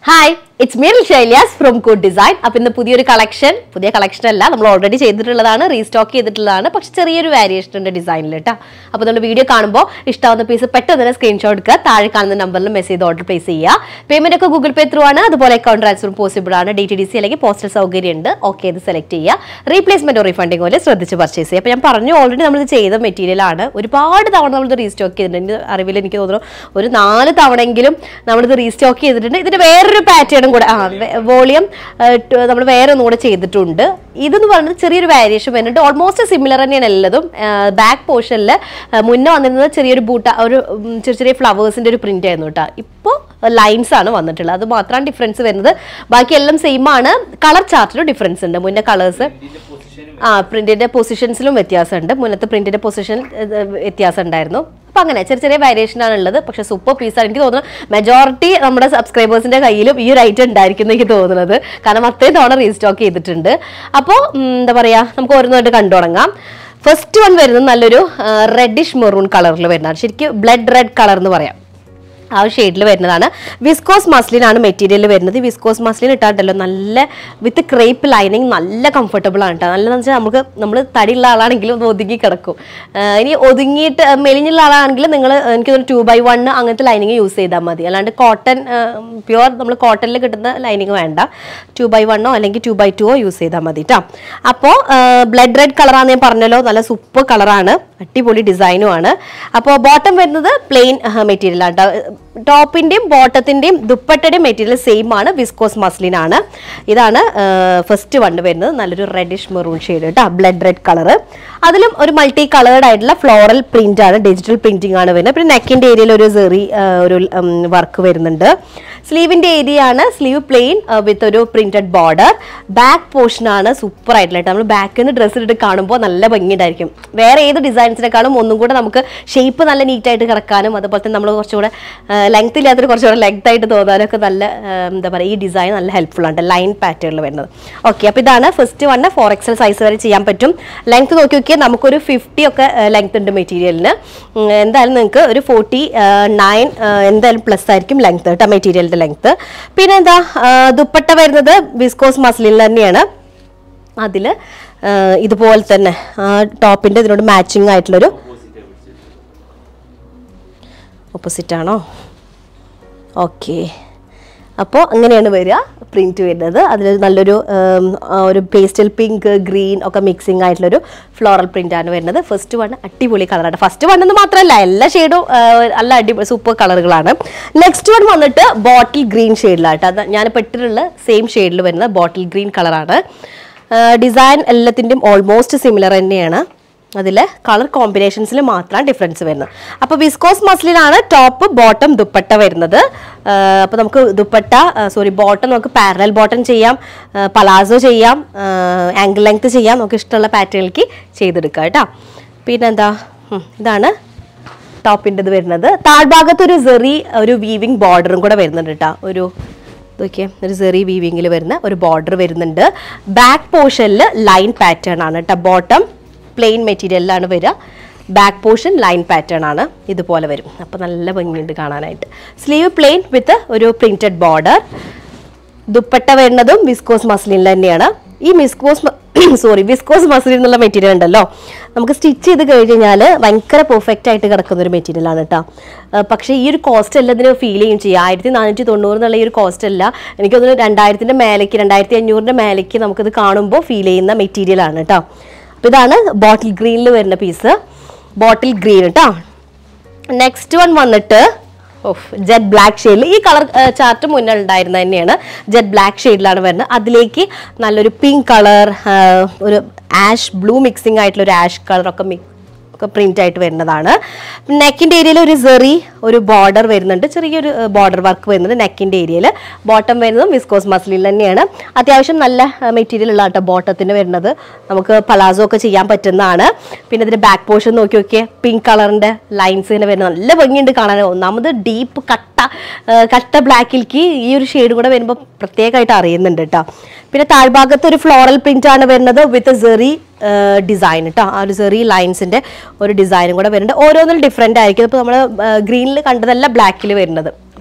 hi it's Meeril Shailiyas from good design അപ്പൊ ഇന്ന് പുതിയൊരു കളക്ഷൻ പുതിയ കളക്ഷൻ അല്ല നമ്മൾ ഓൾറെഡി ചെയ്തിട്ടുള്ളതാണ് റീസ്റ്റോക്ക് ചെയ്തിട്ടുള്ളതാണ് പക്ഷെ ചെറിയൊരു വേരിയേഷൻ ഉണ്ട് ഡിസൈനിൽ കേട്ടോ അപ്പോൾ നമ്മൾ വീഡിയോ കാണുമ്പോൾ ഇഷ്ടാവുന്ന പീസ് പെട്ടെന്ന് തന്നെ സ്ക്രീൻഷോട്ട് എടുക്കുക താഴെ കാണുന്ന നമ്പറിൽ മെസ്സേജ് ഓർഡർ പ്ലേസ് ചെയ്യുക പേയ്മെന്റ് ഒക്കെ ഗൂഗിൾ പേ ത്രൂ ആണ് അതുപോലെ അക്കൗണ്ട് ട്രാൻസ്ഫർ പോസിബിൾ ആണ് ഡി ടി ഡി സി അല്ലെങ്കിൽ പോസ്റ്റൽ സൗകര്യം ഉണ്ട് ഓക്കെ ഇത് സെലക്ട് ചെയ്യുക റീപ്ലേസ്മെന്റ് റീഫണ്ടിങ് പോലെ ശ്രദ്ധിച്ച് പർച്ചേസ് ചെയ്യുക അപ്പോൾ ഞാൻ പറഞ്ഞു ഓൾറെഡി നമ്മൾ ചെയ്ത മെറ്റീരിയൽ ആണ് ഒരുപാട് തവണ നമ്മളിത് റീസ്റ്റോക്ക് ചെയ്തിട്ടുണ്ട് എൻ്റെ അറിവിൽ എനിക്ക് തോന്നുന്നു ഒരു നാല് തവണയെങ്കിലും നമ്മളിത് റീസ്റ്റോക്ക് ചെയ്തിട്ടുണ്ട് ഇതിന്റെ വേറൊരു പാറ്റേണും കൂടെ ആ വോളിയം നമ്മൾ വേറെ ഒന്നും കൂടെ ചെയ്തിട്ടുണ്ട് ഇതെന്ന് പറയുന്നത് ചെറിയൊരു വേരിയേഷൻ വരുന്നുണ്ട് ഓൾമോസ്റ്റ് സിമിലർ തന്നെയാണ് എല്ലതും ബാക്ക് പോർഷനിൽ മുന്നേ വന്നിരുന്നത് ചെറിയൊരു ബൂട്ട ഒരു ഉം, ചെറിയ ചെറിയ ഫ്ലവേഴ്സിന്റെ ഒരു പ്രിന്റ് ആയിരുന്നു കേട്ടോ ഇപ്പോൾ ലൈൻസ് ആണ് വന്നിട്ടുള്ളത് അത് മാത്രമാണ് ഡിഫറൻസ് വരുന്നത് ബാക്കി എല്ലാം സെയിം ആണ് കളർ ചാർട്ടിലും ഡിഫറൻസ് ഉണ്ട് മുന്നേ കളേഴ്സ് ആ പ്രിന്റിന്റെ പൊസിഷൻസിലും വ്യത്യാസമുണ്ട് മുന്നത്തെ പ്രിന്റിന്റെ പൊസിഷൻ വ്യത്യാസം ഉണ്ടായിരുന്നു അപ്പൊ അങ്ങനെ ചെറിയ ചെറിയ വേരിയേഷൻ ആണ് ഉള്ളത് പക്ഷെ സൂപ്പർ പീസാണ് എനിക്ക് തോന്നുന്നു മെജോറിറ്റി നമ്മുടെ സബ്സ്ക്രൈബേഴ്സിന്റെ കയ്യിലും ഈ ഒരു ഐറ്റം ഉണ്ടായിരിക്കും എന്ന് എനിക്ക് തോന്നുന്നത് കാരണം അത്രയും തവണ റീസ്റ്റോക്ക് ചെയ്തിട്ടുണ്ട് അപ്പോൾ എന്താ പറയാ നമുക്ക് ഓരോന്നായിട്ട് കണ്ടു തുടങ്ങാം ഫസ്റ്റ് വൺ വരുന്നത് നല്ലൊരു റെഡിഷ് മെറൂൺ കളറിൽ വരുന്നതാണ് ശരിക്കും ബ്ലഡ് റെഡ് കളർ എന്ന് പറയാം ആ ഒരു ഷെയ്ഡിൽ വരുന്നതാണ് വിസ്കോസ് മസ്ലിൻ ആണ് മെറ്റീരിയൽ വരുന്നത് വിസ്കോസ് മസ്ലിൻ ഇട്ടാണ്ടല്ലോ നല്ല വിത്ത് ക്രേപ്പ് ലൈനിങ് നല്ല കംഫർട്ടബിൾ ആണ് കേട്ടോ നല്ലതെന്ന് വെച്ചാൽ നമുക്ക് നമ്മൾ തടിയുള്ള ആളാണെങ്കിലും ഒന്ന് ഒതുങ്ങി കിടക്കും ആഹ് ഇനി ഒതുങ്ങിയിട്ട് മെലിഞ്ഞുള്ള ആളാണെങ്കിൽ നിങ്ങൾ എനിക്ക് ടു ബൈ വൺ അങ്ങനത്തെ ലൈനിങ് യൂസ് ചെയ്താൽ മതി അല്ലാണ്ട് കോട്ടൺ പ്യുവർ നമ്മൾ കോട്ടണിൽ കിട്ടുന്ന ലൈനിങ് വേണ്ട ടു ബൈ വണ്ണോ അല്ലെങ്കിൽ ടു ബൈ ടുവോ യൂസ് ചെയ്താൽ മതി കേട്ടോ അപ്പോൾ ബ്ലഡ് റെഡ് കളറാന്ന് ഞാൻ പറഞ്ഞല്ലോ നല്ല സൂപ്പർ കളറാണ് അടിപൊളി ഡിസൈനും ആണ് അപ്പോൾ ബോട്ടം വരുന്നത് പ്ലെയിൻ മെറ്റീരിയൽ ആണ് ടോപ്പിന്റെയും ബോട്ടത്തിന്റെയും ദുപ്പട്ടയുടെയും മെറ്റീരിയൽ സെയിം ആണ് വിസ്കോസ് മസ്ലിൻ ആണ് ഇതാണ് ഫസ്റ്റ് വണ്ട് വരുന്നത് നല്ലൊരു റെഡിഷ് മെറൂൺ ഷെയ്ഡ് കേട്ടോ ബ്ലഡ് റെഡ് കളർ അതിലും ഒരു മൾട്ടി കളേർഡ് ആയിട്ടുള്ള ഫ്ലോറൽ പ്രിന്റ് ആണ് ഡിജിറ്റൽ പ്രിന്റിംഗ് ആണ് വരുന്നത് പിന്നെ നെക്കിന്റെ ഏരിയയിൽ ഒരു സെറി ഒരു വർക്ക് വരുന്നുണ്ട് സ്ലീവിന്റെ ഏരിയ ആണ് സ്ലീവ് പ്ലെയിൻ വിത്ത് ഒരു പ്രിന്റഡ് ബോർഡർ ബാക്ക് പോർഷൻ ആണ് സൂപ്പർ ആയിട്ടുള്ള നമ്മൾ ബാക്കിൽ നിന്ന് ഡ്രസ്സ് ഇട്ട് കാണുമ്പോൾ നല്ല ഭംഗിയുണ്ടായിരിക്കും വേറെ ഏത് ഡിസൈൻസിനെക്കാളും ഒന്നും കൂടെ നമുക്ക് ഷേപ്പ് നല്ല നീറ്റ് ആയിട്ട് കിടക്കാനും അതുപോലെ തന്നെ നമ്മൾ കുറച്ചുകൂടെ ലെങ്ത് ഇല്ലാത്തൊരു കുറച്ചുകൂടെ ലെങ്ത് ആയിട്ട് തോന്നാനും ഒക്കെ നല്ല ആ, എന്താ പറയുക ഈ ഡിസൈൻ നല്ല ഹെൽപ്ഫുൾ ആണ് ലൈൻ പാറ്റേണിൽ വരുന്നത് ഓക്കെ അപ്പോൾ ഇതാണ് first one four XL size വരെ ചെയ്യാൻ പറ്റും ലെങ്ത് നോക്കി നോക്കിയാൽ നമുക്കൊരു ഫിഫ്റ്റി ഒക്കെ ലെങ്ത് ഉണ്ട് മെറ്റീരിയലിന് എന്തായാലും നിങ്ങൾക്ക് ഒരു ഫോർട്ടി നയൻ എന്തായാലും പ്ലസ് ആയിരിക്കും ലെങ്ത് കേട്ടോ മെറ്റീരിയലിന്റെ ലെങ്ത് പിന്നെ എന്താ ആ, ദുപ്പട്ട വരുന്നത് വിസ്കോസ് മസ്ലിൻ തന്നെയാണ് അതിൽ ഇതുപോലെ തന്നെ ടോപ്പിന്റെ ഇതിനോട് മാച്ചിങ് ആയിട്ടുള്ളൊരു ഓപ്പോസിറ്റ് ആണോ ഓക്കെ അപ്പോൾ അങ്ങനെയാണ് വരിക പ്രിന്റ് വരുന്നത് അതിൽ നല്ലൊരു ഉം, ആ, ഒരു പേസ്റ്റൽ പിങ്ക് ഗ്രീൻ ഒക്കെ മിക്സിംഗ് ആയിട്ടുള്ളൊരു ഫ്ലോറൽ പ്രിന്റ് ആണ് വരുന്നത് ഫസ്റ്റ് വൺ അടിപൊളി കളറാണ് ഫസ്റ്റ് വൺ എന്ന് മാത്രമല്ല എല്ലാ ഷെയ്ഡും നല്ല അടിപൊളി സൂപ്പർ കളറുകളാണ് നെക്സ്റ്റ് വൺ വന്നിട്ട് ബോട്ടിൽ ഗ്രീൻ ഷെയ്ഡിലാട്ടോ അത് ഞാൻ പെട്ടിട്ടുള്ള സെയിം ഷെയ്ഡിൽ വരുന്ന ബോട്ടിൽ ഗ്രീൻ കളറാണ് ഡിസൈൻ എല്ലാത്തിൻ്റെയും ഓൾമോസ്റ്റ് സിമിലർ തന്നെയാണ് അതിൽ കളർ കോമ്പിനേഷൻസിൽ മാത്രമാണ് ഡിഫറൻസ് വരുന്നത് അപ്പോൾ വിസ്കോസ് മസ്ലിനാണ് ടോപ്പ് ബോട്ടം ദുപ്പട്ട വരുന്നത് അപ്പോൾ നമുക്ക് ദുപ്പട്ട സോറി ബോട്ടം നമുക്ക് പാരലൽ ബോട്ടം ചെയ്യാം പലാസോ ചെയ്യാം ആംഗിൾ ലെങ്ത് ചെയ്യാം നമുക്ക് ഇഷ്ടമുള്ള പാറ്റേണിലേക്ക് ചെയ്തെടുക്കാം കേട്ടോ പിന്നെന്താ ഉം, ഇതാണ് ടോപ്പിൻ്റെ ഇത് വരുന്നത് താഴ്ഭാഗത്ത് ഒരു സെറി ഒരു വീവിങ് ബോർഡറും കൂടെ വരുന്നുണ്ട് കേട്ടോ ഒരു ഇതൊക്കെ ഒരു സെറി വീവിങ്ങിൽ വരുന്ന ഒരു ബോർഡർ വരുന്നുണ്ട് ബാക്ക് പോർഷനിൽ ലൈൻ പാറ്റേൺ ആണ് കേട്ടോ ബോട്ടം പ്ലെയിൻ മെറ്റീരിയലിലാണ് വരിക ബാക്ക് പോർഷൻ ലൈൻ പാറ്റേൺ ആണ് ഇതുപോലെ വരും അപ്പോൾ നല്ല ഭംഗിയുണ്ട് കാണാനായിട്ട് സ്ലീവ് പ്ലെയിൻ വിത്ത് ഒരു പ്രിന്റഡ് ബോർഡർ ദുപ്പട്ട വരുന്നതും വിസ്കോസ് മസ്ലിൻ തന്നെയാണ് ഈ വിസ്കോസ് സോറി വിസ്കോസ് മസ്ലിൻ എന്നുള്ള മെറ്റീരിയൽ ഉണ്ടല്ലോ നമുക്ക് സ്റ്റിച്ച് ചെയ്ത് കഴിഞ്ഞ് കഴിഞ്ഞാൽ ഭയങ്കര പെർഫെക്റ്റ് ആയിട്ട് കിടക്കുന്ന ഒരു മെറ്റീരിയൽ ആണ് കേട്ടോ പക്ഷേ ഈ ഒരു കോസ്റ്റ് എല്ലാം ഇതിന് ഫീൽ ചെയ്യും ചെയ്യും ആയിരത്തി നാനൂറ്റി തൊണ്ണൂറ് എന്നുള്ള ഈ ഒരു കോസ്റ്റ് അല്ല എനിക്ക് തോന്നുന്നു രണ്ടായിരത്തിൻ്റെ മേലേക്ക് രണ്ടായിരത്തി അഞ്ഞൂറിൻ്റെ മേലേക്ക് നമുക്കിത് കാണുമ്പോൾ ഫീൽ ചെയ്യുന്ന മെറ്റീരിയൽ ആണ് കേട്ടോ അപ്പോൾ ഇതാണ് ബോട്ടിൽ ഗ്രീനിൽ വരുന്ന പീസ് ബോട്ടിൽ ഗ്രീൻ കേട്ടോ നെക്സ്റ്റ് വൺ വന്നിട്ട് ഓഫ് ജെറ്റ് ബ്ലാക്ക് ഷെയ്ഡിൽ ഈ കളർ ചാർട്ട് മുന്നേ ഉണ്ടായിരുന്ന തന്നെയാണ് ജെറ്റ് ബ്ലാക്ക് ഷെയ്ഡിലാണ് വരുന്നത് അതിലേക്ക് നല്ലൊരു പിങ്ക് കളർ ഒരു ആഷ് ബ്ലൂ മിക്സിംഗ് ആയിട്ടുള്ള ഒരു ആഷ് കളറൊക്കെ മിക്സ് ഒക്കെ പ്രിന്റ് ആയിട്ട് വരുന്നതാണ് നെക്കിന്റെ ഏരിയയിൽ ഒരു സെറി ഒരു ബോർഡർ വരുന്നുണ്ട് ചെറിയൊരു ബോർഡർ വർക്ക് വരുന്നുണ്ട് നെക്കിന്റെ ഏരിയയിൽ ബോട്ടം വരുന്നതും വിസ്കോസ് മസ്ലിൻ തന്നെയാണ് അത്യാവശ്യം നല്ല മെറ്റീരിയൽ ഉള്ള കേട്ടോ ബോട്ടത്തിന് വരുന്നത് നമുക്ക് പലാസോ ഒക്കെ ചെയ്യാൻ പറ്റുന്നതാണ് പിന്നെ ഇതിന്റെ ബാക്ക് പോർഷൻ നോക്കി നോക്കിയേ പിങ്ക് കളറിന്റെ ലൈൻസ് ഇങ്ങനെ വരുന്നത് നല്ല ഭംഗിയുണ്ട് കാണാൻ ഒന്നാമത് ഡീപ്പ് കട്ട ആ, കട്ട ബ്ലാക്കിലേക്ക് ഈ ഒരു ഷെയ്ഡ് കൂടെ വരുമ്പോൾ പ്രത്യേകമായിട്ട് അറിയുന്നുണ്ട് കേട്ടോ പിന്നെ താഴ്ഭാഗത്ത് ഒരു ഫ്ലോറൽ പ്രിന്റ് ആണ് വരുന്നത് വിത്ത് സെറി ഡിസൈൻ കേട്ടോ ആ ഒരു സെറി ലൈൻസിന്റെ ഒരു ഡിസൈനും കൂടെ വരുന്നുണ്ട് ഓരോന്നിലും ഡിഫറെന്റ് ആയിരിക്കും ഇപ്പോൾ നമ്മൾ ഗ്രീനിൽ കണ്ടതല്ല ബ്ലാക്കിൽ വരുന്നത്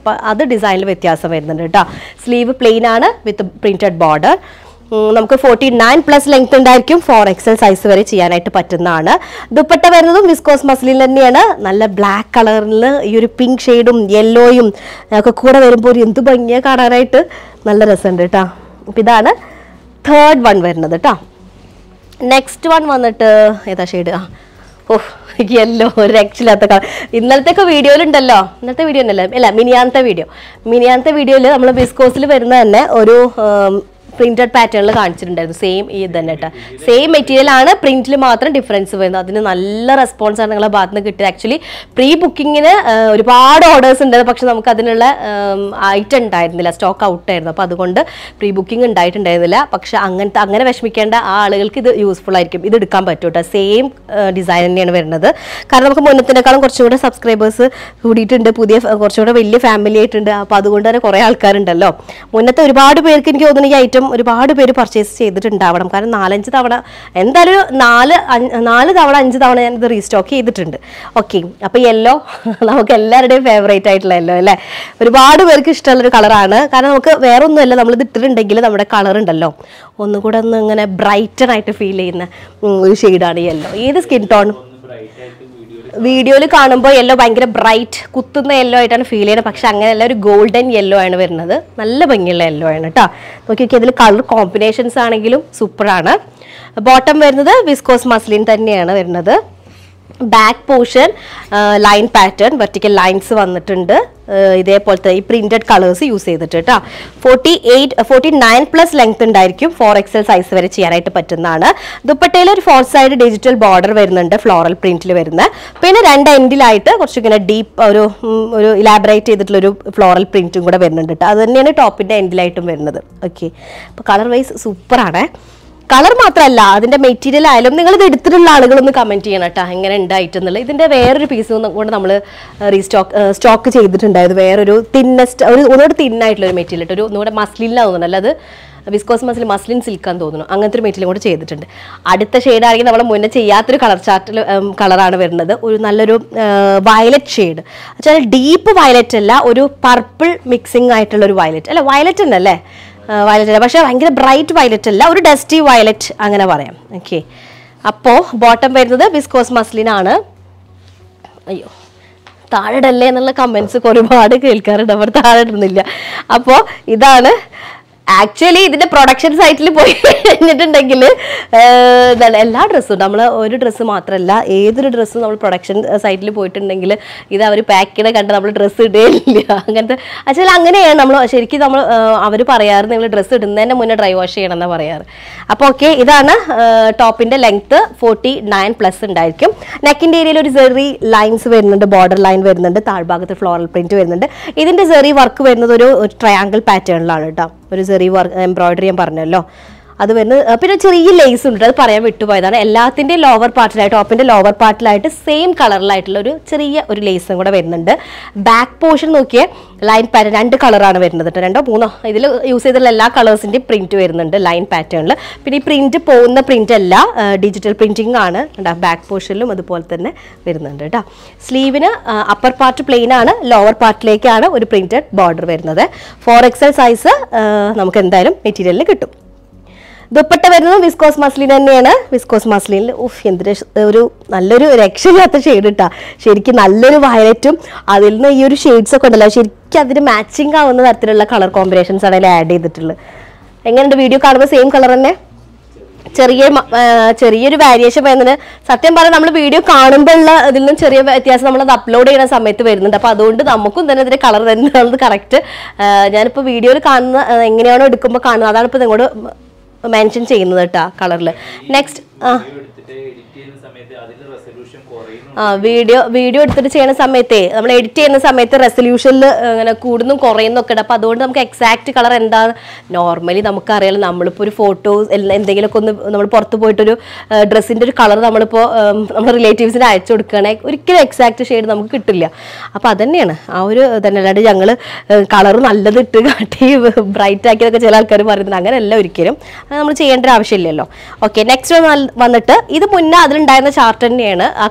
അപ്പോൾ അത് ഡിസൈനിൽ വ്യത്യാസം വരുന്നുണ്ട് കേട്ടോ സ്ലീവ് പ്ലെയിൻ ആണ് വിത്ത് പ്രിന്റഡ് ബോർഡർ നമുക്ക് ഫോർട്ടി നയൻ പ്ലസ് ലെങ്ത് ഉണ്ടായിരിക്കും ഫോർ എക്സൽ സൈസ് വരെ ചെയ്യാനായിട്ട് പറ്റുന്നതാണ് ദുപ്പട്ട വരുന്നതും വിസ്കോസ് മസ്ലിൻ തന്നെയാണ് നല്ല ബ്ലാക്ക് കളറിൽ ഈ ഒരു പിങ്ക് ഷെയ്ഡും യെല്ലോയും ഒക്കെ കൂടെ വരുമ്പോൾ ഒരു എന്ത് ഭംഗിയാണ് കാണാനായിട്ട് നല്ല രസമുണ്ട് കേട്ടോ അപ്പം ഇതാണ് തേർഡ് വൺ വരുന്നത് കേട്ടോ നെക്സ്റ്റ് വൺ വന്നിട്ട് ഏതാ ഷെയ്ഡ് ആ ഓ യെല്ലോ ഒരു രക്ഷയില്ലാത്ത കളർ ഇന്നലത്തെ വീഡിയോയിലുണ്ടല്ലോ ഇന്നത്തെ വീഡിയോ ഉണ്ടല്ലോ അല്ല മിനിയാനത്തെ വീഡിയോ മിനിയാനത്തെ വീഡിയോയിൽ നമ്മൾ ബിസ്കോസിൽ വരുന്ന തന്നെ ഒരു പ്രിന്റഡ് പാറ്റേണിൽ കാണിച്ചിട്ടുണ്ടായിരുന്നു സെയിം ഈ ഇത് തന്നെ കേട്ടോ സെയിം മെറ്റീരിയൽ ആണ് പ്രിന്റിൽ മാത്രം ഡിഫറൻസ് വരുന്നത് അതിന് നല്ല റെസ്പോൺസ് ആണ് നിങ്ങളെ ഭാഗത്ത് നിന്ന് കിട്ടിയത് ആക്ച്വലി പ്രീ ബുക്കിങ്ങിന് ഒരുപാട് ഓർഡേഴ്സ് ഉണ്ട് പക്ഷെ നമുക്ക് അതിനുള്ള ഐറ്റം ഉണ്ടായിരുന്നില്ല സ്റ്റോക്ക് ഔട്ട് ആയിരുന്നു അപ്പോൾ അതുകൊണ്ട് പ്രീ ബുക്കിംഗ് ഉണ്ടായിട്ടുണ്ടായിരുന്നില്ല പക്ഷെ അങ്ങനത്തെ അങ്ങനെ വിഷമിക്കേണ്ട ആ ആളുകൾക്ക് ഇത് യൂസ്ഫുൾ ആയിരിക്കും ഇത് എടുക്കാൻ പറ്റും കേട്ടോ സെയിം ഡിസൈൻ തന്നെയാണ് വരുന്നത് കാരണം നമുക്ക് മുന്നത്തിനേക്കാളും കുറച്ചും കൂടെ സബ്സ്ക്രൈബേഴ്സ് കൂടിയിട്ടുണ്ട് പുതിയ ഫ- കുറച്ചും കൂടെ വലിയ ഫാമിലി ആയിട്ടുണ്ട് അപ്പോൾ അതുകൊണ്ട് തന്നെ കുറേ ആൾക്കാരുണ്ടല്ലോ മുന്നത്തെ ഒരുപാട് പേർക്ക് എനിക്ക് തോന്നുന്നു ഈ ഐറ്റം ഒരുപാട് പേര് പർച്ചേസ് ചെയ്തിട്ടുണ്ടാവണം കാരണം നാലഞ്ച് തവണ എന്തായാലും ഒരു നാല് അഞ്ച് നാല് തവണ അഞ്ച് തവണ ഞാൻ ഇത് റീസ്റ്റോക്ക് ചെയ്തിട്ടുണ്ട് ഓക്കെ അപ്പോൾ യെല്ലോ നമുക്ക് എല്ലാവരുടെയും ഫേവറേറ്റ് ആയിട്ടുള്ള യെല്ലോ അല്ലേ ഒരുപാട് പേർക്ക് ഇഷ്ടമുള്ളൊരു കളറാണ് കാരണം നമുക്ക് വേറെ ഒന്നുമല്ല നമ്മളിത് ഇട്ടിട്ടുണ്ടെങ്കിൽ നമ്മുടെ കളർ ഉണ്ടല്ലോ ഒന്നുകൂടെ ഒന്ന് ഇങ്ങനെ ബ്രൈറ്റൻ ആയിട്ട് ഫീൽ ചെയ്യുന്ന ഉം, ഒരു ഷെയ്ഡാണ് യെല്ലോ ഏത് സ്കിൻ ടോൺ വീഡിയോയിൽ കാണുമ്പോൾ യെല്ലോ ഭയങ്കര ബ്രൈറ്റ് കുത്തുന്ന യെല്ലോ ആയിട്ടാണ് ഫീൽ ചെയ്യുന്നത് പക്ഷെ അങ്ങനെയല്ല ഒരു ഗോൾഡൻ യെല്ലോ ആണ് വരുന്നത് നല്ല ഭംഗിയുള്ള യെല്ലോ ആണ് കേട്ടോ നോക്കി നോക്കി അതിൽ കളർ കോമ്പിനേഷൻസ് ആണെങ്കിലും സൂപ്പറാണ് ബോട്ടം വരുന്നത് വിസ്കോസ് മസ്ലിൻ തന്നെയാണ് വരുന്നത് back portion line pattern vertical lines വന്നിട്ടുണ്ട് ആഹ് ഇതേപോലത്തെ ഈ പ്രിന്റഡ് കളേഴ്സ് യൂസ് ചെയ്തിട്ട് കേട്ടോ forty eight forty nine plus length ഉണ്ടായിരിക്കും ഫോർ എക്സൽ സൈസ് വരെ ചെയ്യാനായിട്ട് പറ്റുന്നതാണ് ദുപ്പട്ടയിൽ ഒരു ഫോർ സൈഡ് ഡിജിറ്റൽ ബോർഡർ വരുന്നുണ്ട് ഫ്ലോറൽ പ്രിന്റിൽ വരുന്ന പിന്നെ രണ്ട് എൻഡിലായിട്ട് കുറച്ചിങ്ങനെ ഡീപ്പ് ഒരു ഉം, ഒരു ഇലാബറേറ്റ് ചെയ്തിട്ടുള്ള ഒരു ഫ്ലോറൽ പ്രിന്റും കൂടെ വരുന്നുണ്ട് കേട്ടോ അത് തന്നെയാണ് ടോപ്പിന്റെ എൻഡിലായിട്ടും വരുന്നത് ഓക്കെ അപ്പോൾ കളർ വൈസ് സൂപ്പറാണ് കളർ മാത്രമല്ല അതിന്റെ മെറ്റീരിയൽ ആയാലും നിങ്ങൾ ഇത് എടുത്തിട്ടുള്ള ആളുകളൊന്ന് കമന്റ് ചെയ്യണം കേട്ടോ എങ്ങനെ ഉണ്ടായിട്ടുള്ളത് ഇതിന്റെ വേറൊരു പീസ് കൊണ്ട് നമ്മൾ റീസ്റ്റോക്ക് സ്റ്റോക്ക് ചെയ്തിട്ടുണ്ടായത് വേറൊരു തിന്നസ്റ്റ് ഒരു ഒന്നുകൂടെ തിന്നായിട്ടുള്ള ഒരു മെറ്റീരിയൽ ഒരു ഒന്നുകൂടെ മസ്ലിനിലാണ് തോന്നുന്നു അല്ല അത് വിസ്കോസ് മസ്ലിൻ മസ്ലിൻ സിൽക്കാന്ന് തോന്നുന്നു അങ്ങനത്തെ ഒരു മെറ്റീരിയൽ കൂടെ ചെയ്തിട്ടുണ്ട് അടുത്ത ഷെയ്ഡ് ആണെങ്കിൽ നമ്മൾ മുന്നേ ചെയ്യാത്തൊരു കളർ ചാർട്ടിൽ കളറാണ് വരുന്നത് ഒരു നല്ലൊരു വയലറ്റ് ഷെയ്ഡ് വെച്ചാൽ ഡീപ്പ് വയലറ്റ് അല്ല ഒരു പർപ്പിൾ മിക്സിംഗ് ആയിട്ടുള്ള ഒരു വയലറ്റ് അല്ല വയലറ്റ് തന്നെ അല്ലേ വയലറ്റ് അല്ല പക്ഷേ ഭയങ്കര ബ്രൈറ്റ് വയലറ്റ് അല്ല ഒരു ഡസ്റ്റി വയലറ്റ് അങ്ങനെ പറയാം ഓക്കെ അപ്പോൾ ബോട്ടം വരുന്നത് വിസ്കോസ് മസ്ലിനാണ് അയ്യോ താഴെടല്ലേ എന്നുള്ള കമൻസ് ഒരുപാട് കേൾക്കാറുണ്ട് അവർ താഴെ ഇടുന്നില്ല അപ്പോൾ ഇതാണ് ആക്ച്വലി ഇതിന്റെ പ്രൊഡക്ഷൻ സൈറ്റിൽ പോയി കഴിഞ്ഞിട്ടുണ്ടെങ്കിൽ എന്താണ് എല്ലാ ഡ്രസ്സും നമ്മൾ ഒരു ഡ്രസ്സ് മാത്രമല്ല ഏതൊരു ഡ്രസ്സും നമ്മൾ പ്രൊഡക്ഷൻ സൈറ്റിൽ പോയിട്ടുണ്ടെങ്കിൽ ഇത് അവർ പാക്ക് ചെയ്ത് കണ്ട് നമ്മൾ ഡ്രസ്സ് ഇടുകയില്ല അങ്ങനത്തെ ആക്ച്വലി അങ്ങനെയാണ് നമ്മൾ ശരിക്കും നമ്മൾ അവർ പറയാറ് നിങ്ങൾ ഡ്രസ്സ് ഇടുന്നതിന് മുന്നേ ഡ്രൈ വാഷ് ചെയ്യണം എന്നാണ് പറയാറ് അപ്പോൾ ഓക്കെ ഇതാണ് ടോപ്പിന്റെ ലെങ്ത് ഫോർട്ടി നയൻ പ്ലസ് ഉണ്ടായിരിക്കും നെക്കിന്റെ ഏരിയയിൽ ഒരു സെറി ലൈൻസ് വരുന്നുണ്ട് ബോർഡർ ലൈൻ വരുന്നുണ്ട് താഴ്ഭാഗത്ത് ഫ്ലോറൽ പ്രിന്റ് വരുന്നുണ്ട് ഇതിന്റെ സെറി വർക്ക് വരുന്നത് ഒരു ട്രയാങ്കിൾ പാറ്റേണിലാണ് കേട്ടോ ഒരു സെറി വർക്ക് എംബ്രോയിഡറി ഞാൻ പറഞ്ഞല്ലോ അത് വരുന്നത് അഹ് പിന്നെ ചെറിയ ലേസ് ഉണ്ട് അത് പറയാൻ വിട്ടുപോയതാണ് എല്ലാത്തിൻ്റെയും ലോവർ പാർട്ടിലായിട്ട് ടോപ്പിന്റെ ലോവർ പാർട്ടിലായിട്ട് സെയിം കളറിലായിട്ടുള്ള ഒരു ചെറിയ ഒരു ലേസും കൂടെ വരുന്നുണ്ട് ബാക്ക് പോർഷൻ നോക്കിയേ ലൈൻ പാറ്റേൺ രണ്ട് കളറാണ് വരുന്നത് കേട്ടോ രണ്ടോ മൂന്നോ ഇതിൽ യൂസ് ചെയ്തിട്ടുള്ള എല്ലാ കളേഴ്സിൻ്റെയും പ്രിന്റ് വരുന്നുണ്ട് ലൈൻ പാറ്റേണിൽ പിന്നെ ഈ പ്രിന്റ് പോകുന്ന പ്രിന്റ് അല്ല ഡിജിറ്റൽ പ്രിന്റിംഗ് ആണ് ബാക്ക് പോർഷനിലും അതുപോലെ തന്നെ വരുന്നുണ്ട് കേട്ടോ സ്ലീവിന് അപ്പർ പാർട്ട് പ്ലെയിൻ ആണ് ലോവർ പാർട്ടിലേക്കാണ് ഒരു പ്രിന്റഡ് ബോർഡർ വരുന്നത് ഫോർ എക്സൽ സൈസ് നമുക്ക് എന്തായാലും മെറ്റീരിയലിന് കിട്ടും ദുപ്പട്ട വരുന്നത് വിസ്കോസ് മസ്ലിൻ തന്നെയാണ് വിസ്കോസ് മസ്ലിനിൽ ഉഫ് എന്തൊരു ഷ്- ഒരു നല്ലൊരു രക്ഷയില്ലാത്ത ഷെയ്ഡ് ഇട്ടാ ശരിക്കും നല്ലൊരു വയലറ്റും അതിൽ നിന്ന് ഈ ഒരു ഷെയ്ഡ്സ് ഒക്കെ ഉണ്ടല്ലോ ശരിക്കും അതിന് മാച്ചിങ് ആവുന്ന തരത്തിലുള്ള കളർ കോമ്പിനേഷൻസ് ആണ് അതിൽ ആഡ് ചെയ്തിട്ടുള്ളത് എങ്ങനെയുണ്ട് വീഡിയോ കാണുമ്പോൾ സെയിം കളർ തന്നെ ചെറിയ മ- ആ, ചെറിയൊരു വാരിയേഷൻ വരുന്നത് സത്യം പറഞ്ഞാൽ നമ്മൾ വീഡിയോ കാണുമ്പോഴുള്ള ഇതിൽ നിന്നും ചെറിയ വ്യത്യാസം നമ്മൾ അത് അപ്ലോഡ് ചെയ്യുന്ന സമയത്ത് വരുന്നുണ്ട് അപ്പോൾ അതുകൊണ്ട് നമുക്കും തന്നെ ഇതിന്റെ കളർ തന്നെയാണത് കറക്റ്റ് ഞാനിപ്പോൾ വീഡിയോയിൽ കാണുന്ന ആ, എങ്ങനെയാണോ എടുക്കുമ്പോൾ കാണുന്നത് അതാണ് ഇപ്പോൾ നിങ്ങളോട് മെൻഷൻ ചെയ്യുന്നത് കേട്ടോ കളറിൽ നെക്സ്റ്റ് ആ വീഡിയോ എടുത്തിട്ട് എഡിറ്റ് ചെയ്യുന്ന സമയത്ത് അതിന്റെ റെസൊല്യൂഷൻ കുറയുന്നു ആ വീഡിയോ വീഡിയോ എടുത്തിട്ട് ചെയ്യുന്ന സമയത്തേ നമ്മൾ എഡിറ്റ് ചെയ്യുന്ന സമയത്ത് റെസൊല്യൂഷനിൽ ഇങ്ങനെ കൂടുന്നും കുറയുന്നൊക്കെ ഉണ്ട് അപ്പോൾ അതുകൊണ്ട് നമുക്ക് എക്സാക്ട് കളർ എന്താ നോർമലി നമുക്കറിയാലോ നമ്മളിപ്പോൾ ഒരു ഫോട്ടോസ് എന്തെങ്കിലുമൊക്കെ ഒന്ന് നമ്മൾ പുറത്ത് പോയിട്ടൊരു ഡ്രസ്സിൻ്റെ ഒരു കളർ നമ്മളിപ്പോൾ നമ്മുടെ റിലേറ്റീവ്സിന് അയച്ചു കൊടുക്കുകയാണെങ്കിൽ ഒരിക്കലും എക്സാക്ട് ഷെയ്ഡ് നമുക്ക് കിട്ടില്ല അപ്പോൾ അതന്നെയാണ് ആ ഒരു തന്നെ അല്ലാണ്ട് ഞങ്ങൾ കളർ നല്ലത് ഇട്ട് കാട്ടി ബ്രൈറ്റ് ആക്കിയതൊക്കെ ചില ആൾക്കാർ പറയുന്നത് അങ്ങനെയല്ല ഒരിക്കലും അത് നമ്മൾ ചെയ്യേണ്ട ഒരു ആവശ്യമില്ലല്ലോ ഓക്കെ നെക്സ്റ്റ് വന്നിട്ട് ഇത് മുന്നേ അതിലുണ്ടായിരുന്ന ചാർട്ട് തന്നെയാണ് ആ കളർ തന്നെയാണ്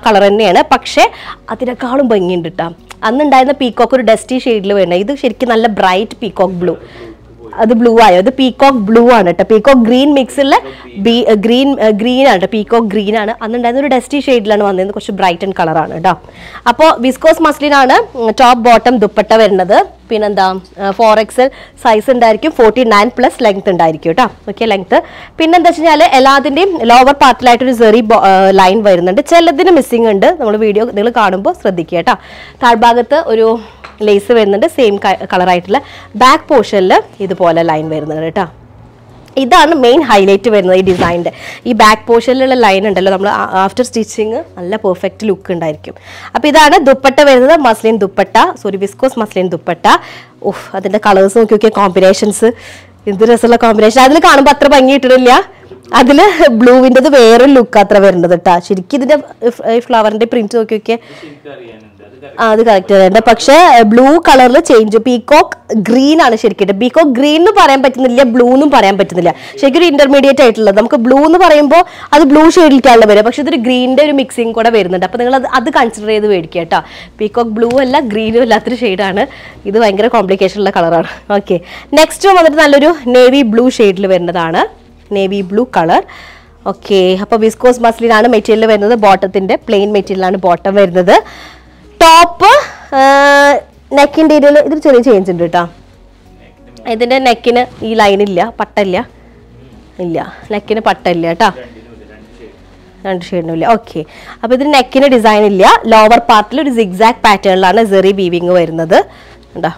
തന്നെയാണ് പക്ഷേ അതിനേക്കാളും ഭംഗിയുണ്ട് കേട്ടോ അന്നുണ്ടായിരുന്ന പീക്കോക്ക് ഒരു ഡസ്റ്റി ഷെയ്ഡിൽ വരുന്നത് ഇത് ശരിക്കും നല്ല ബ്രൈറ്റ് പീക്കോക്ക് ബ്ലൂ അത് ബ്ലൂ ആയോ അത് പീകോക്ക് ബ്ലൂ ആണ് കേട്ടോ പീകോക്ക് ഗ്രീൻ മിക്സിലെ ബി ഗ്രീൻ ഗ്രീൻ ആണ് കേട്ടോ പീകോക്ക് ഗ്രീൻ ആണ് അന്നുണ്ടായിരുന്ന ഒരു ഡസ്റ്റി ഷെയ്ഡിലാണ് വന്നത് കുറച്ച് ബ്രൈറ്റ് ആൻഡ് കളറാണ് കേട്ടോ അപ്പോൾ വിസ്കോസ് മസ്ലിൻ ആണ് ടോപ്പ് ബോട്ടം ദുപ്പട്ട വരുന്നത് പിന്നെന്താ ഫോർ എക്സൽ സൈസ് ഉണ്ടായിരിക്കും ഫോർട്ടി നയൻ പ്ലസ് ലെങ്ത് ഉണ്ടായിരിക്കും കേട്ടോ ഓക്കെ ലെങ്ത് പിന്നെന്താ വെച്ച് കഴിഞ്ഞാൽ എല്ലാത്തിൻ്റെയും ലോവർ പാർട്ടിലായിട്ടൊരു സെറി ലൈൻ വരുന്നുണ്ട് ചിലതിന് മിസ്സിംഗ് ഉണ്ട് നമ്മൾ വീഡിയോ നിങ്ങൾ കാണുമ്പോൾ ശ്രദ്ധിക്കുക കേട്ടോ താഴ്ഭാഗത്ത് ഒരു ലേസ് വരുന്നുണ്ട് സെയിം കളറായിട്ടുള്ള ബാക്ക് പോർഷനിൽ ഇതുപോലെ ലൈൻ വരുന്നുണ്ട് കേട്ടോ ഇതാണ് മെയിൻ ഹൈലൈറ്റ് വരുന്നത് ഈ ഡിസൈനിൻ്റെ ഈ ബാക്ക് പോർഷനിലുള്ള ലൈൻ ഉണ്ടല്ലോ നമ്മൾ ആഫ്റ്റർ സ്റ്റിച്ചിങ് നല്ല പെർഫെക്റ്റ് ലുക്ക് ഉണ്ടായിരിക്കും അപ്പോൾ ഇതാണ് ദുപ്പട്ട വരുന്നത് muslin dupatta sorry viscose muslin dupatta ഉഫ് അതിൻ്റെ കളേഴ്സ് നോക്കി നോക്കിയ കോമ്പിനേഷൻസ് എന്ത് രസമുള്ള കോമ്പിനേഷൻ അതിൽ കാണുമ്പോൾ അത്ര ഭംഗി കിട്ടണില്ല അതിൽ ബ്ലൂവിൻ്റെത് വേറൊരു ലുക്ക് അത്ര വരുന്നത് കേട്ടോ ശരിക്കും ഇതിൻ്റെ ഫ്ലവറിൻ്റെ പ്രിന്റ് നോക്കി നോക്കിയാൽ ശരിക്കും അറിയാനുണ്ട് അത് ആ, അത് കറക്റ്റ് തന്നെ പക്ഷേ ബ്ലൂ കളറിൽ ചേഞ്ച് പീകോക്ക് ഗ്രീൻ ആണ് ശരിക്കും പീകോക്ക് ഗ്രീൻ എന്ന് പറയാൻ പറ്റുന്നില്ല ബ്ലൂ എന്നും പറയാൻ പറ്റുന്നില്ല ശരിക്കും ഒരു ഇന്റർമീഡിയറ്റ് ആയിട്ടുള്ളത് നമുക്ക് ബ്ലൂ എന്ന് പറയുമ്പോൾ അത് ബ്ലൂ ഷെയ്ഡിലേക്കാണല്ലോ വരിക പക്ഷെ ഇതൊരു ഗ്രീനിന്റെ ഒരു മിക്സിങ് കൂടെ വരുന്നുണ്ട് അപ്പോൾ നിങ്ങൾ അത് അത് കൺസിഡർ ചെയ്ത് മേടിക്കുക കേട്ടോ പീകോക്ക് ബ്ലൂ അല്ല ഗ്രീനും അല്ലാത്തൊരു ഷെയ്ഡാണ് ഇത് ഭയങ്കര കോംപ്ലിക്കേഷൻ ഉള്ള കളറാണ് ഓക്കെ നെക്സ്റ്റ് വന്നിട്ട് നല്ലൊരു നേവി ബ്ലൂ ഷെയ്ഡിൽ വരുന്നതാണ് നേവി ബ്ലൂ കളർ ഓക്കെ അപ്പോൾ വിസ്കോസ് മസ്ലിനാണ് മെറ്റീരിയൽ വരുന്നത് ബോട്ടത്തിന്റെ പ്ലെയിൻ മെറ്റീരിയലാണ് ബോട്ടം വരുന്നത് ടോപ്പ് നെക്കിൻ്റെ ഇതിൽ ഇതിൽ ചെറിയ ചേഞ്ച് ഉണ്ട് കേട്ടോ ഇതിൻ്റെ നെക്കിന് ഈ ലൈൻ ഇല്ല പട്ടില്ല ഇല്ല നെക്കിന് പട്ടില്ല കേട്ടോ രണ്ട് ഷെയ്ഡിനും ഇല്ല ഓക്കെ അപ്പോൾ ഇതിന് നെക്കിന് ഡിസൈൻ ഇല്ല ലോവർ പാർട്ടിൽ ഒരു സിഗ്സാക്ട് പാറ്റേണിലാണ് സെറി വീവിങ് വരുന്നത് ഉണ്ടോ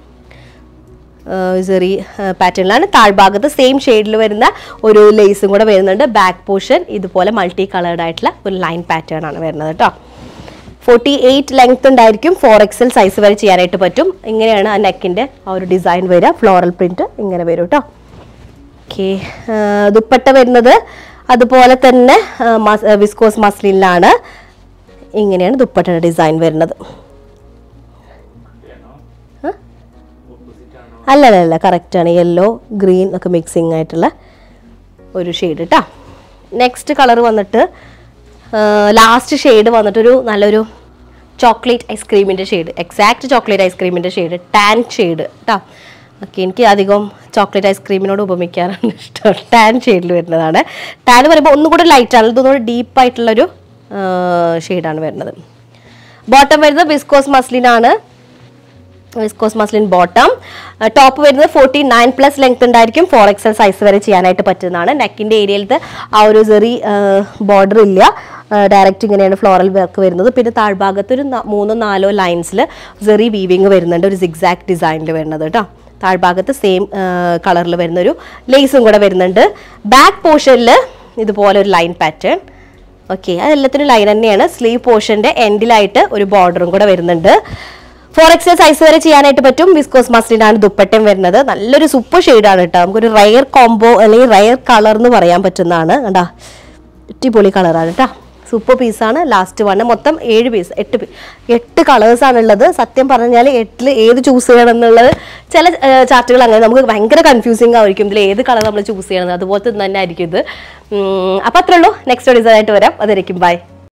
സെറി പാറ്റേണിലാണ് താഴ്ഭാഗത്ത് സെയിം ഷെയ്ഡിൽ വരുന്ന ഒരു ലേസും കൂടെ വരുന്നുണ്ട് ബാക്ക് പോർഷൻ ഇതുപോലെ മൾട്ടി കളേർഡ് ആയിട്ടുള്ള ഒരു ലൈൻ പാറ്റേൺ ആണ് വരുന്നത് കേട്ടോ ഫോർട്ടി എയ്റ്റ് ലെങ്ത് ഉണ്ടായിരിക്കും ഫോർ എക്സൽ സൈസ് വരെ ചെയ്യാനായിട്ട് പറ്റും ഇങ്ങനെയാണ് ആ നെക്കിൻ്റെ ആ ഒരു ഡിസൈൻ വരിക ഫ്ലോറൽ പ്രിന്റ് ഇങ്ങനെ വരും കേട്ടോ ഓക്കെ ദുപ്പട്ട വരുന്നത് അതുപോലെ തന്നെ വിസ്കോസ് മസ്ലിനിലാണ് ഇങ്ങനെയാണ് ദുപ്പട്ടയുടെ ഡിസൈൻ വരുന്നത് അല്ല അല്ല അല്ല കറക്റ്റാണ് യെല്ലോ ഗ്രീൻ ഒക്കെ മിക്സിങ് ആയിട്ടുള്ള ഒരു ഷെയ്ഡ് കേട്ടോ നെക്സ്റ്റ് കളർ വന്നിട്ട് ലാസ്റ്റ് ഷെയ്ഡ് വന്നിട്ടൊരു നല്ലൊരു ചോക്ലേറ്റ് ഐസ്ക്രീമിൻ്റെ ഷെയ്ഡ് എക്സാക്ട് ചോക്ലേറ്റ് ഐസ്ക്രീമിൻ്റെ ഷെയ്ഡ് ടാൻ ഷെയ്ഡ് കേട്ടോ ഓക്കെ എനിക്ക് അധികം ചോക്ലേറ്റ് ഐസ്ക്രീമിനോട് ഉപമിക്കാറാണ് ഇഷ്ടം ടാൻ ഷെയ്ഡിൽ വരുന്നതാണ് ടാൻ പറയുമ്പോൾ ഒന്നും കൂടെ ലൈറ്റാണ് ഇതൊന്നുകൂടെ ഡീപ്പായിട്ടുള്ളൊരു ഷെയ്ഡാണ് വരുന്നത് ബോട്ടം വരുന്നത് വിസ്കോസ് മസ്ലിനാണ് വിസ്കോസ് മസ്ലിൻ ബോട്ടം ടോപ്പ് വരുന്നത് ഫോർട്ടി നയൻ പ്ലസ് ലെങ്ത് ഉണ്ടായിരിക്കും ഫോർ എക്സൽ സൈസ് വരെ ചെയ്യാനായിട്ട് പറ്റുന്നതാണ് നെക്കിന്റെ ഏരിയയിലത്തെ ആ ഒരു ചെറി ബോർഡർ ഇല്ല ഡയറക്റ്റ് ഇങ്ങനെയാണ് ഫ്ലോറൽ വർക്ക് വരുന്നത് പിന്നെ താഴ്ഭാഗത്ത് ഒരു ന- മൂന്നോ നാലോ ലൈൻസിൽ ചെറി വീവിങ് വരുന്നുണ്ട് ഒരു സിഗ്സാക്ട് ഡിസൈനിൽ വരുന്നത് കേട്ടോ താഴ്ഭാഗത്ത് സെയിം കളറിൽ വരുന്ന ഒരു ലേസും കൂടെ വരുന്നുണ്ട് ബാക്ക് പോർഷനിൽ ഇതുപോലെ ഒരു ലൈൻ പാറ്റേൺ ഓക്കെ അതെല്ലാത്തിനും ലൈൻ തന്നെയാണ് സ്ലീവ് പോർഷന്റെ എൻഡിലായിട്ട് ഒരു ബോർഡറും കൂടെ വരുന്നുണ്ട് ഫോർ എക്സൽ സൈസ് വരെ ചെയ്യാനായിട്ട് പറ്റും വിസ്കോസ് മസ്റ്റിനാണ് ദുപ്പട്ടയും വരുന്നത് നല്ലൊരു സൂപ്പർ ഷെയ്ഡാണ് കേട്ടോ നമുക്കൊരു റയർ കോംബോ അല്ലെങ്കിൽ റയർ കളർ എന്ന് പറയാൻ പറ്റുന്നതാണ് കണ്ടാ അടിപൊളി കളറാണ് കേട്ടോ സൂപ്പർ പീസാണ് ലാസ്റ്റ് വണ് മൊത്തം ഏഴ് പീസ് എട്ട് പീ- എട്ട് കളേഴ്സാണ് ഉള്ളത് സത്യം പറഞ്ഞാൽ എട്ടിൽ ഏത് ചൂസ് ചെയ്യണം എന്നുള്ളത് ചില ചാർട്ടുകൾ അങ്ങനെ നമുക്ക് ഭയങ്കര കൺഫ്യൂസിങ് ആയിരിക്കും ഇതിൽ ഏത് കളർ നമ്മൾ ചൂസ് ചെയ്യണം അതുപോലത്തെ തന്നെ ആയിരിക്കും ഇത് അപ്പം അത്രേ ഉള്ളൂ നെക്സ്റ്റ് ഡിസൈൻ ആയിട്ട് വരാം അതായിരിക്കും ബൈ